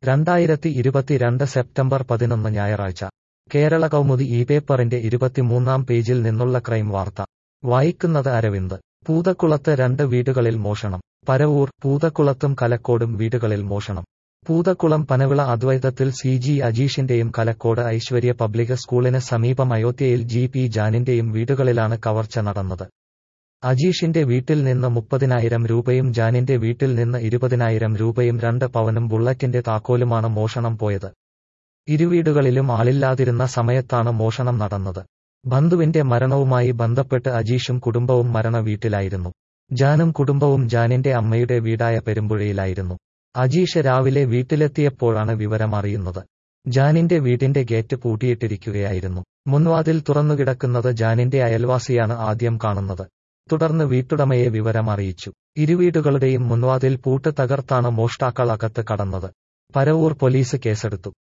രണ്ടായിരത്തി ഇരുപത്തിരണ്ട് സെപ്റ്റംബർ പതിനൊന്ന് ഞായറാഴ്ച കേരള കൗമുദി ഈ പേപ്പറിന്റെ ഇരുപത്തിമൂന്നാം പേജിൽ നിന്നുള്ള ക്രൈം വാർത്ത വായിക്കുന്നത് അരവിന്ദ് പൂതക്കുളത്ത് രണ്ട് വീടുകളിൽ മോഷണം പരവൂർ പൂതക്കുളത്തും കലക്കോടും വീടുകളിൽ മോഷണം പൂതക്കുളം പനവിള അദ്വൈതത്തിൽ സി ജി അജീഷിന്റെയും കലക്കോട് ഐശ്വര്യ പബ്ലിക് സ്കൂളിന് സമീപം അയോധ്യയിൽ ജി പി ജാനിന്റെയും വീടുകളിലാണ് കവർച്ച നടന്നത് അജീഷിന്റെ വീട്ടിൽ നിന്ന് മുപ്പതിനായിരം രൂപയും ജാനിന്റെ വീട്ടിൽ നിന്ന് ഇരുപതിനായിരം രൂപയും രണ്ട് പവനും ബുള്ളറ്റിന്റെ താക്കോലുമാണ് മോഷണം പോയത് ഇരുവീടുകളിലും ആളില്ലാതിരുന്ന സമയത്താണ് മോഷണം നടന്നത് ബന്ധുവിന്റെ മരണവുമായി ബന്ധപ്പെട്ട് അജീഷും കുടുംബവും മരണ വീട്ടിലായിരുന്നു ജാനും കുടുംബവും ജാനിന്റെ അമ്മയുടെ വീടായ പെരുമ്പുഴയിലായിരുന്നു അജീഷ് രാവിലെ വീട്ടിലെത്തിയപ്പോഴാണ് വിവരം അറിയുന്നത് ജാനിന്റെ വീടിന്റെ ഗേറ്റ് പൂട്ടിയിട്ടിരിക്കുകയായിരുന്നു മുൻവാതിൽ തുറന്നുകിടക്കുന്നത് ജാനിന്റെ അയൽവാസിയാണ് ആദ്യം കാണുന്നത് തുടർന്ന് വീട്ടുടമയെ വിവരം അറിയിച്ചു ഇരുവീടുകളുടെയും മുൻവാതിൽ പൂട്ട് തകർത്താണ് മോഷ്ടാക്കൾ അകത്ത് കടന്നത് പരവൂർ പോലീസ് കേസെടുത്തു